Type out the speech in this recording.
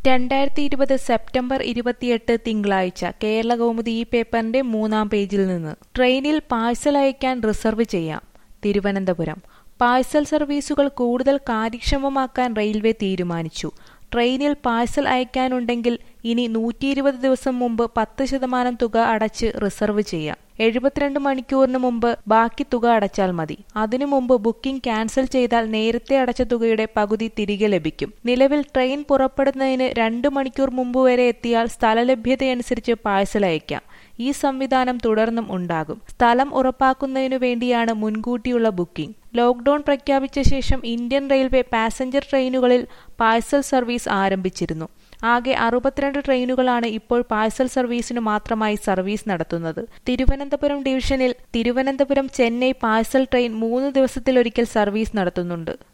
രണ്ടായിരത്തി ഇരുപത് സെപ്റ്റംബർ ഇരുപത്തിയെട്ട് തിങ്കളാഴ്ച കേരളകൗമുദി ഈ പേപ്പറിന്റെ മൂന്നാം പേജിൽ നിന്ന് ട്രെയിനിൽ പാഴ്സൽ അയക്കാൻ റിസർവ് ചെയ്യാം തിരുവനന്തപുരം പാഴ്സൽ സർവീസുകൾ കൂടുതൽ കാര്യക്ഷമമാക്കാൻ റെയിൽവേ തീരുമാനിച്ചു ട്രെയിനിൽ പാഴ്സൽ അയക്കാനുണ്ടെങ്കിൽ ഇനി നൂറ്റി ഇരുപത് ദിവസം മുമ്പ് പത്ത് ശതമാനം തുക അടച്ച് റിസർവ് ചെയ്യാം എഴുപത്തിരണ്ട് മണിക്കൂറിന് മുമ്പ് ബാക്കി തുക അടച്ചാൽ മതി അതിനു മുമ്പ് ബുക്കിംഗ് ക്യാൻസൽ ചെയ്താൽ നേരത്തെ അടച്ച തുകയുടെ പകുതി തിരികെ ലഭിക്കും നിലവിൽ ട്രെയിൻ പുറപ്പെടുന്നതിന് രണ്ട് മണിക്കൂർ മുമ്പ് വരെ എത്തിയാൽ സ്ഥലലഭ്യതയനുസരിച്ച് പാഴ്സൽ അയക്കാം ഈ സംവിധാനം തുടർന്നും ഉണ്ടാകും സ്ഥലം ഉറപ്പാക്കുന്നതിനു വേണ്ടിയാണ് മുൻകൂട്ടിയുള്ള ബുക്കിംഗ് ലോക്ഡൌൺ പ്രഖ്യാപിച്ച ശേഷം ഇന്ത്യൻ റെയിൽവേ പാസഞ്ചർ ട്രെയിനുകളിൽ പാഴ്സൽ സർവീസ് ആരംഭിച്ചിരുന്നു ആകെ അറുപത്തിരണ്ട് ട്രെയിനുകളാണ് ഇപ്പോൾ പാഴ്സൽ സർവീസിനു മാത്രമായി സർവീസ് നടത്തുന്നത് തിരുവനന്തപുരം ഡിവിഷനിൽ തിരുവനന്തപുരം ചെന്നൈ പാഴ്സൽ ട്രെയിൻ മൂന്ന് ദിവസത്തിലൊരിക്കൽ സർവീസ് നടത്തുന്നുണ്ട്